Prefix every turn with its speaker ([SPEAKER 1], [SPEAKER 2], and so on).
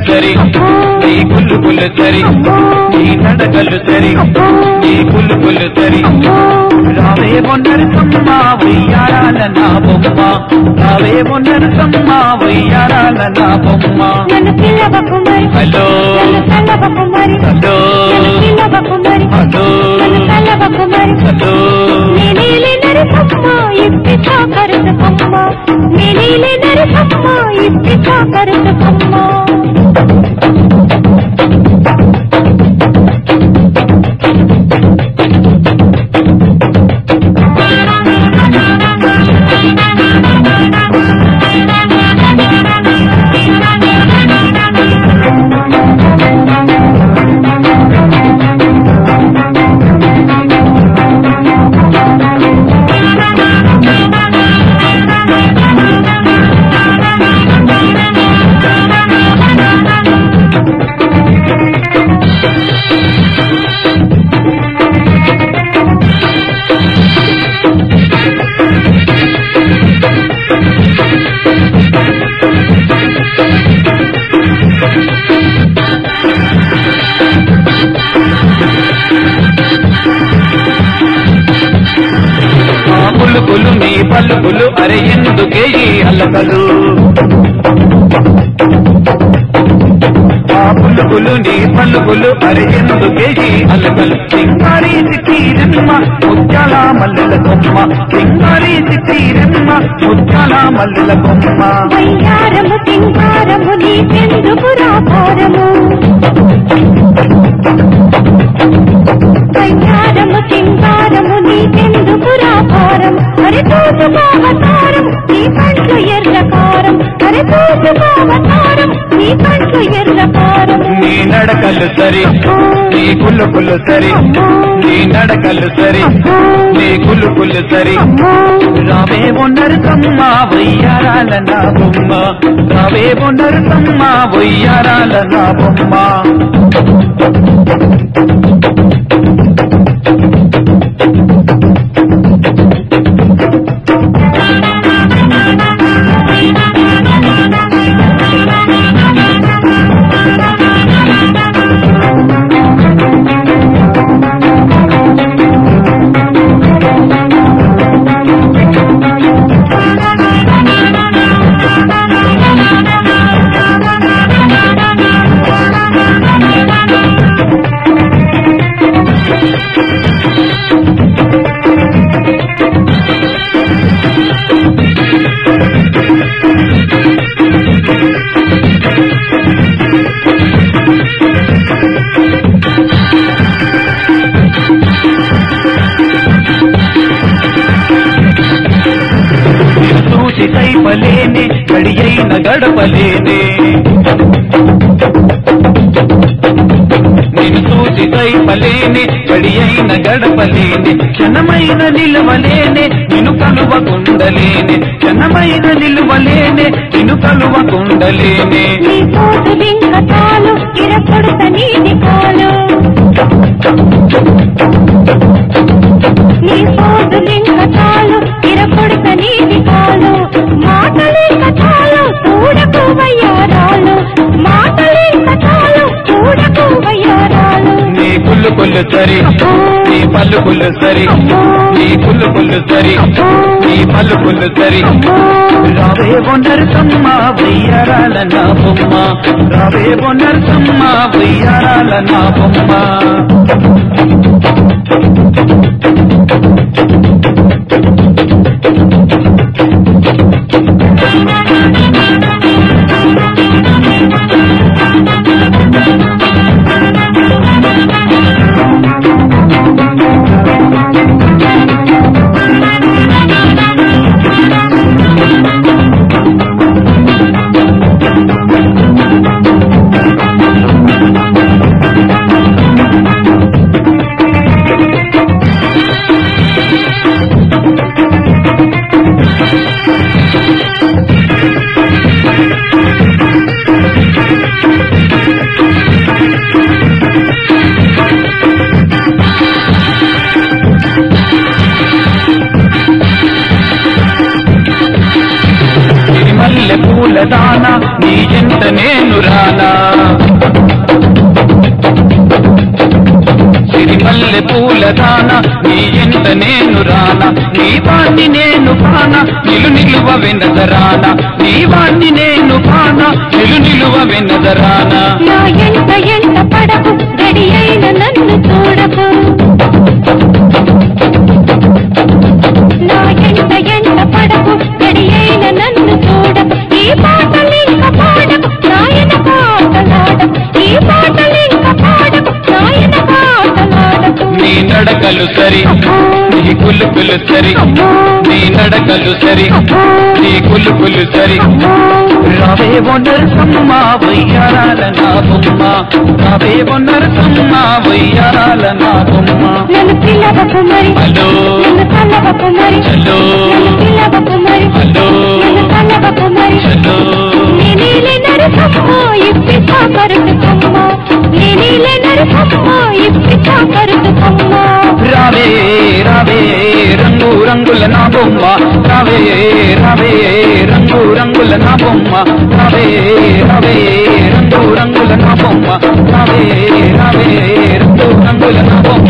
[SPEAKER 1] సరి నీ కుళ్ళు కుళ్ళు సరి నీ నడకలు సరి నీ కుళ్ళు కుళ్ళు సరి రావే మొన్నరుసమ్మ వయ్యారాల నా బొమ్మ రావే మొన్నరుసమ్మ వయ్యారాల నా బొమ్మ
[SPEAKER 2] నన్ను పిల్లవకు మరి
[SPEAKER 1] హలో
[SPEAKER 2] నన్ను తల్లవకు మరి
[SPEAKER 1] హలో
[SPEAKER 2] నన్ను పిల్లవకు మరి
[SPEAKER 1] హలో
[SPEAKER 2] నన్ను తల్లవకు మరి
[SPEAKER 1] హలో
[SPEAKER 2] నేనేలే నరసమ్మ ఇప్పిచా కరుసకమ్మ నేనేలే నరసమ్మ ఇప్పిచా కరుసకమ్మ
[SPEAKER 1] ఆ పులుపులు నీ పలుకులు అరే ఎందుకే ఈ అల్లకలు ఆ పులుపులు నీ పలుకులు అరే ఎందుకే ఈ అల్లకలు సింగారి సిటీరమ్మ ముత్యాల మల్లెల కొమ్మ సింగారి సిటీరమ్మ ముత్యాల మల్లెల కొమ్మ
[SPEAKER 2] వయ్యారము తింగారము నీకెందుకు రాకారము వయ్యారము తింగారము నీకెందుకు రాకారం అరే తోచుకోవతారం నీ కంట్లు ఎర్రకారం అరే తోచుకోవతారం నీ కంట్లు ఎర్రకారం
[SPEAKER 1] నీ నడకలు సరి నీ కులుకులు సరి నీ నడకలు సరి నీ కులుకులు సరి రావే నరసమ్మ వయ్యారాల నా బొమ్మ రావే నరసమ్మ వయ్యారాల నా బొమ్మ నిన్ను చూసి కైపలేనే గడి అయిన గడపలేనే నిన్ను చూసి కైపలేనే గడి అయిన గడపలేనే క్షణమైన నిలువలేనే నిన్ను కలువకుండలేనే క్షణమైన నిలువలేనే నిన్ను కలువకుండలేనే
[SPEAKER 2] నీ పోటు లింగతాలు ఇరపొడుత నీటి కాలు నీ పోటు లింగతాలు ఇరపొడుత నీటి కాలు మాటలే కథాలు చూడకు వయ్యారాలు మాటలే కథాలు చూడకు వయ్యారాలు
[SPEAKER 1] నీ కుళ్ళు కుళ్ళు సరి నీ పళ్ళు కుళ్ళు సరి నీ కుళ్ళు కుళ్ళు సరి నీ పళ్ళు కుళ్ళు సరి రావే నరసమ్మ వెయ్యారాల నా బొమ్మ రావే నరసమ్మ వెయ్యారాల నా బొమ్మ పూల దానా నీ ఎంత నేను రానా సిరిమల్లె పూల దాన నీ ఎంత నేను రానా నీ వాణ్ణి నేను పాన నిలు నిలువ వెనదరాన నీ వాణ్ణి నేను పాన నిలు నిలువ వెనదరానా
[SPEAKER 2] నా ఎంట ఎంట పడకు గడి అయిన నన్ను చూడకు నా ఎంట ఎంట పడకు గడి అయిన నన్ను చూడకు ఈ పాటలింక పాడకు నాయన పాటలాడకు ఈ పాటలింక పాడకు నాయన పాటలాడకు
[SPEAKER 1] నీ నడకలు సరి నీ కులుకులు సరి నీ నడకలు సరి నీ కులుకులు సరి రావే నరసమ్మ వయ్యారాల నా బొమ్మ రావే నరసమ్మ వయ్యారాల నా బొమ్మ
[SPEAKER 2] నన్ను పిల్లవకు మరి
[SPEAKER 1] హలో
[SPEAKER 2] నన్ను కలవకు మరి
[SPEAKER 1] హలో
[SPEAKER 2] నన్ను పిల్లవకు మరి
[SPEAKER 1] హలో
[SPEAKER 2] నన్ను కలవకు మరి
[SPEAKER 1] హలో
[SPEAKER 2] నేనీలే నరసమ్మ ఇప్పితా కరుతుకమ్మ నేనీలే నరసమ్మ ఇప్పితా కరుతుకమ్మ
[SPEAKER 1] రావే రావే రంగు రంగుల నా బొమ్మ రావే రావే రంగు రంగుల నా బొమ్మ రావే రావే రంగు రంగుల నా బొమ్మ రావే రావే రంగు రంగుల నా బొమ్మ